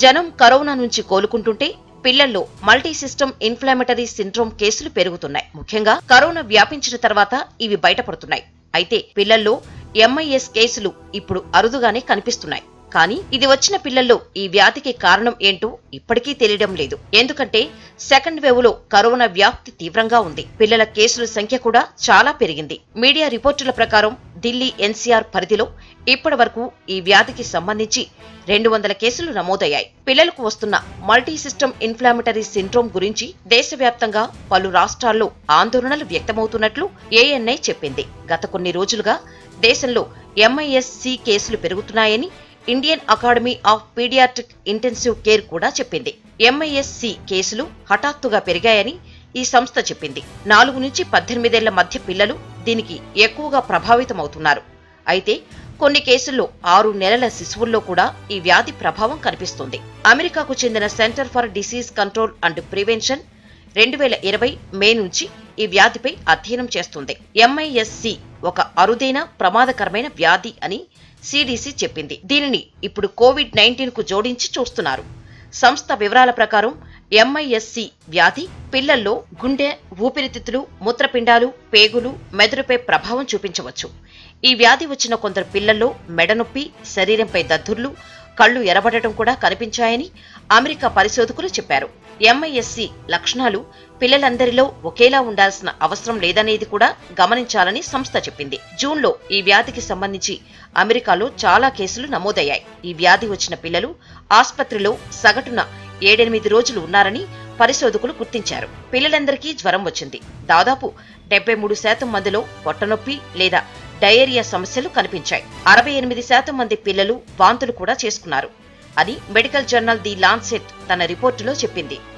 జనం కరోనా నుంచి కోలుకుంటుంటే పిల్లల్లో మల్టీ సిస్టమ్ ఇన్ఫ్లామేటరీ సిండ్రోమ్ కేసులు పెరుగుతున్నాయి ముఖ్యంగా కరోనా వ్యాపించిన తర్వాత ఇవి బయటపడుతున్నాయి అయితే పిల్లల్లో ఎంఐఎస్ కేసులు ఇప్పుడు అరుదుగానే కనిపిస్తున్నాయి కానీ ఇది వచ్చిన పిల్లల్లో ఈ వ్యాధికి కారణం ఏంటో ఇప్పటికీ తెలియడం లేదు ఎందుకంటే సెకండ్ వేవ్ లో కరోనా వ్యాప్తి తీవ్రంగా ఉంది పిల్లల కేసుల సంఖ్య కూడా చాలా పెరిగింది మీడియా రిపోర్టుల ప్రకారం ఢిల్లీ ఎన్సీఆర్ పరిధిలో ఇప్పటి వరకు ఈ వ్యాధికి సంబంధించి రెండు వందల కేసులు నమోదయ్యాయి పిల్లలకు వస్తున్న మల్టీ సిస్టమ్ ఇన్ఫ్లామేటరీ సిండ్రోమ్ గురించి దేశవ్యాప్తంగా పలు రాష్ట్రాల్లో ఆందోళనలు వ్యక్తమవుతున్నట్లు ఏఎన్ఐ చెప్పింది గత కొన్ని రోజులుగా దేశంలో ఎంఐఎస్ సి కేసులు పెరుగుతున్నాయని Indian academy of paediatric intensive care కూడా చెప్పింది ఎంఐఎస్ సి కేసులు హఠాత్తుగా పెరిగాయని ఈ సంస్థ చెప్పింది నాలుగు నుంచి పద్దెనిమిదేళ్ల మధ్య పిల్లలు దీనికి ఎక్కువగా ప్రభావితమవుతున్నారు అయితే కొన్ని కేసుల్లో ఆరు నెలల శిశువుల్లో కూడా ఈ వ్యాధి ప్రభావం కనిపిస్తుంది అమెరికాకు చెందిన centre for disease control and prevention రెండు వేల ఇరవై మే నుంచి ఈ వ్యాధిపై అధ్యయనం చేస్తుంది ఎంఐఎస్సి ఒక అరుదైన ప్రమాదకరమైన వ్యాధి అని సిడిసి చెప్పింది దీనిని ఇప్పుడు కోవిడ్ నైన్టీన్ కు జోడించి చూస్తున్నారు సంస్థ వివరాల ప్రకారం ఎంఐఎస్సి వ్యాధి పిల్లల్లో గుండె ఊపిరితిత్తులు మూత్రపిండాలు పేగులు మెదడుపై ప్రభావం చూపించవచ్చు ఈ వ్యాధి వచ్చిన కొందరు పిల్లల్లో మెడనొప్పి శరీరంపై దద్దుర్లు కళ్ళు ఎరబడటం కూడా కనిపించాయని అమెరికా పరిశోధకులు చెప్పారు ఎంఐఎస్సి లక్షణాలు పిల్లలందరిలో ఒకేలా ఉండాల్సిన అవసరం లేదనేది కూడా గమనించాలని సంస్థ చెప్పింది జూన్లో ఈ వ్యాధికి సంబంధించి అమెరికాలో చాలా కేసులు నమోదయ్యాయి ఈ వ్యాధి వచ్చిన పిల్లలు ఆస్పత్రిలో సగటున ఏడెనిమిది రోజులు ఉన్నారని పరిశోధకులు గుర్తించారు పిల్లలందరికీ జ్వరం వచ్చింది దాదాపు డెబ్బై మూడు శాతం మందిలో పొట్టనొప్పి లేదా డయేరియా సమస్యలు కనిపించాయి అరవై ఎనిమిది శాతం మంది పిల్లలు వాంతులు కూడా చేసుకున్నారు అని మెడికల్ జర్నల్ ది లాన్సెట్ తన రిపోర్టులో చెప్పింది